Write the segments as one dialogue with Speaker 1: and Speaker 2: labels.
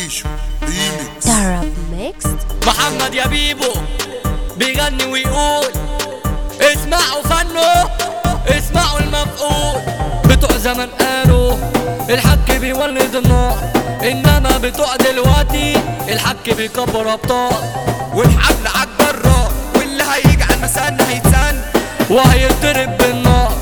Speaker 1: ديشو ريميكس
Speaker 2: Arab Mixed
Speaker 3: محمد يا بيبو بيغني ويقول اسمعوا فنه اسمعوا المفقود بتوع زمان قالوا الحك بيولد النار انما بتوع دلوقتي الحك بيكبر ابطال
Speaker 4: والحبل عالجرار واللي هيجي على المسان هيتسن
Speaker 3: وهيتضرب بالنار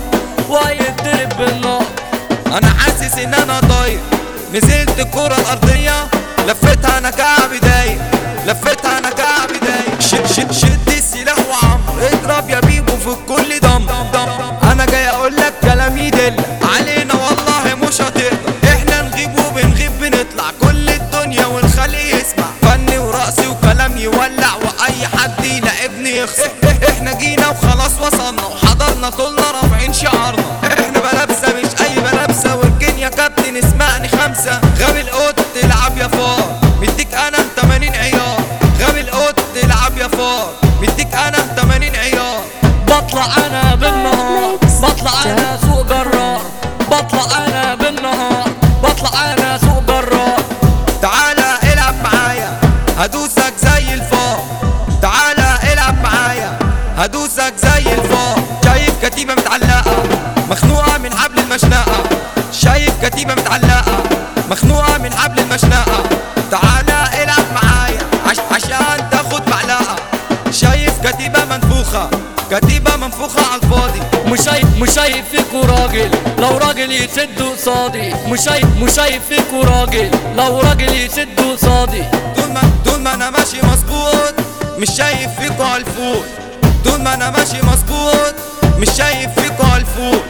Speaker 3: وهيتضرب بالنار
Speaker 4: انا حاسس ان انا طاير نزلت الكرة الارضية لفتها انا كعبي داير لفتها انا كعبي داير شد شد شد السلاح وعمر اضرب يا بيبو في الكل دم دم انا جاي اقول لك كلام يدل علينا والله مش هتقدر احنا نغيب وبنغيب بنطلع كل الدنيا والخلق يسمع فني ورقصي وكلام يولع واي حد يلاعبني يخسر احنا جينا وخلاص وصلنا وحضرنا طولنا رافعين شعارنا احنا بلابسه مش اي بلابسه واركن يا كابتن اسمعني خمسه غاوي القط تلعب يا فار مديك انا 80 عيار غاوي القط تلعب يا فار مديك انا 80 عيار
Speaker 3: بطلع انا بالنهار بطلع انا سوق جرار بطلع انا بالنهار بطلع انا سوق جرار
Speaker 4: تعالى العب معايا هدوسك زي الفار تعالى العب معايا هدوسك زي الفار شايف كتيبة متعلقة مخنوقة من حبل المشنقة شايف كتيبة متعلقة مخنوقة من حبل المشنقة تعالى العب معايا عش عشان تاخد معلقة شايف كتيبة منفوخة كتيبة منفوخة على الفاضي
Speaker 3: مش شايف مش شايف فيكوا راجل لو راجل يسد قصادي مش شايف مش شايف فيكوا راجل لو راجل يسد قصادي
Speaker 4: طول ما طول ما انا ماشي مظبوط مش شايف فيكوا هالفوت طول ما انا ماشي مظبوط مش شايف فيكوا هالفوت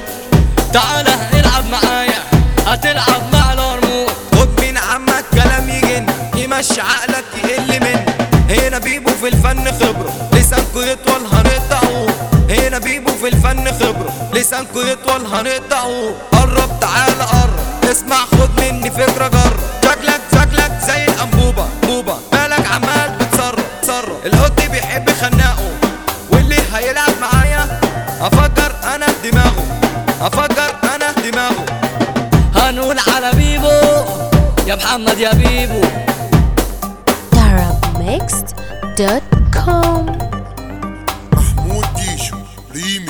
Speaker 3: تعالى العب معايا هتلعب مع الهرمون
Speaker 4: خد من عمك كلام يجن يمشي عقلك يقل منه هنا بيبو في الفن خبره لسانكو يطول هنقطعه هنا بيبو في الفن خبره لسانكو يطول هنقطعه قرب تعالى قرب اسمع خد مني فكره جرب شكلك شكلك زي الانبوبه بوبه مالك عمال بتصرف تصرف القط بيحب خناقه واللي هيلعب معايا افكر انا في دماغه افكر انا في دماغه
Speaker 3: هنقول على بيبو يا محمد يا بيبو
Speaker 2: arabmixed.com
Speaker 1: محمود ديشو ريميكس